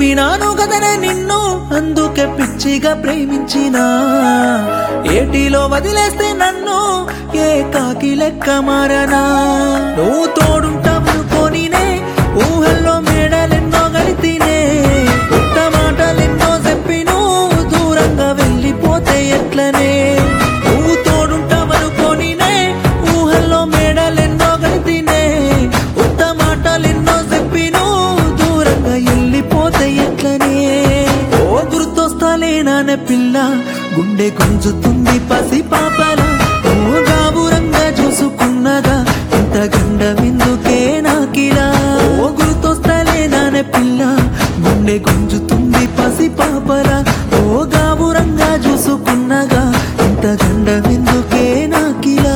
నమ్మినాను కదనే నిన్ను అందుకే పిచ్చిగా ప్రేమించినా ఏటిలో వదిలేస్తే నన్ను ఏ కాకి లెక్క మారనా నువ్వు తోడుంటావనుకోనినే ఊహల్లో మేడలెన్నో గడితినే ఉత్త మాటలెన్నో చెప్పి నువ్వు దూరంగా వెళ్ళిపోతే ఎట్లనే నువ్వు తోడుంటావనుకోనినే ఊహల్లో మేడలెన్నో గడితినే ఉత్త మాటలెన్నో చెప్పి నువ్వు దూరంగా వెళ్ళిపోతే ఎట్లనే ఓ గుర్తొస్తాలేనానే పిల్ల గుండె గుంజుతుంది పసి పాపల ఓ గాబురంగా చూసుకున్నగా ఇంత గండమెందుకే నాకిలా ఓ గుర్తొస్తాలేనానే పిల్ల గుండె గుంజుతుంది పసి పాపల ఓ గాబురంగా చూసుకున్నగా ఇంత గండమెందుకే నాకిలా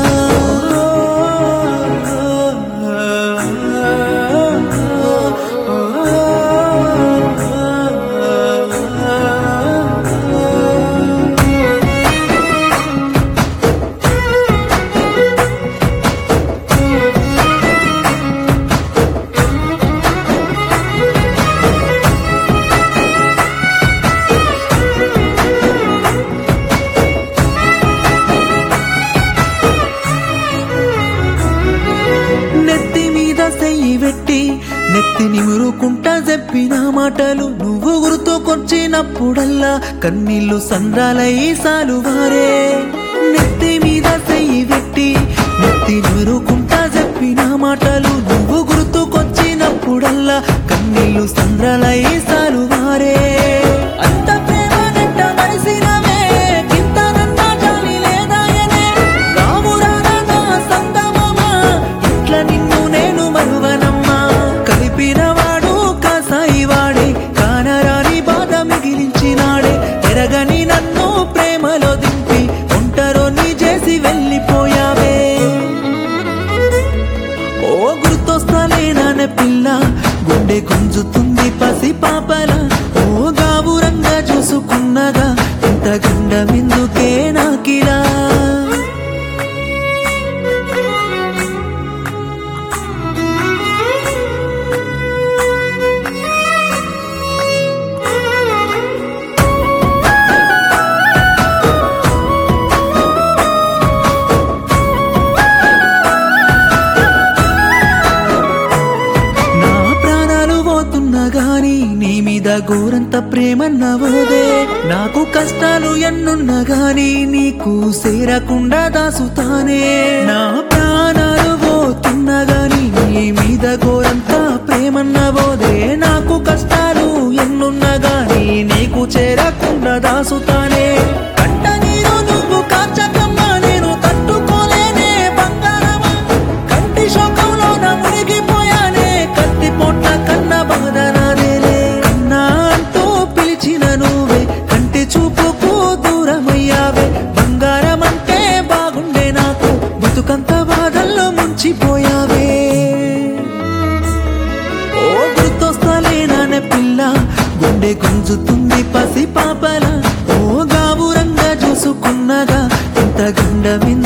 నెత్తి మీద సెయ్యి పెట్టి నెత్తి నిమురుకుంటా చెప్పిన మాటలు నువ్వు గుర్తుకొచ్చినప్పుడల్లా కన్నీళ్లు సంద్రాలై సాలువారే నెత్తి మీద సెయ్యి పెట్టి నెత్తి నిమురుకుంటా చెప్పిన మాటలు నువ్వు గుర్తుకొచ్చినప్పుడల్లా కన్నీళ్లు సంద్రాలై సాలువారే అంత ప్రేమ నెట్ట మరిసినవే గింత నన్నా జాలి లేదాయనే రామురాన నా సంగమమా ఇట్ల నిన్ను నేను మరువనమ్మా కలిపినవాడు కాసాయి వాడే కానరాని బాధ మిగిలించినాడే ఎరగని నన్ను ప్రేమలో దింపి ఒంటరోని చేసి వెళ్ళిపోయావే ఓ గుర్తొస్తాలేనానే పిల్ల గుండె గుంజుతుంది పసి పాపల ఓ గాబురంగా చూసుకున్నగా ఇంత గండమెందుకే నాకిలా నా ప్రాణాలు పోతున్నా గాని నీ మీద గోరంత ప్రేమన్నవోదే నాకు కష్టాలు ఎన్నున్నా గాని నీకు సేరకుండా దాసుతానే నా ప్రాణాలు పోతున్నా గాని నీ మీద గోరంత ప్రేమన్నవోదే నాకు కష్టాలు ఎన్నున్నా గాని నీకు చేరకుండా దాసుతానే కంట నీరు నువ్వు కార్చకమ్మా నేను తట్టుకోలేనే బంగారమా కంటి శోకంలో నా మునిగిపోయానే కత్తి పొట్ట కన్న బాధ నాదేలే కన్నా అంటూ పిలిచిన నువ్వే కంటి చూపుకు దూరమయ్యావే బంగారం అంటే బాగుండే నాకు బతుకంత బాధల్లో ముంచిపోయావే ఓ గుర్తొస్తాలేనానే పిల్ల గుండె గుంజుతుంది పసి పాపల ఓ గాబురంగా చూసుకున్నగా ఇంత గండమింద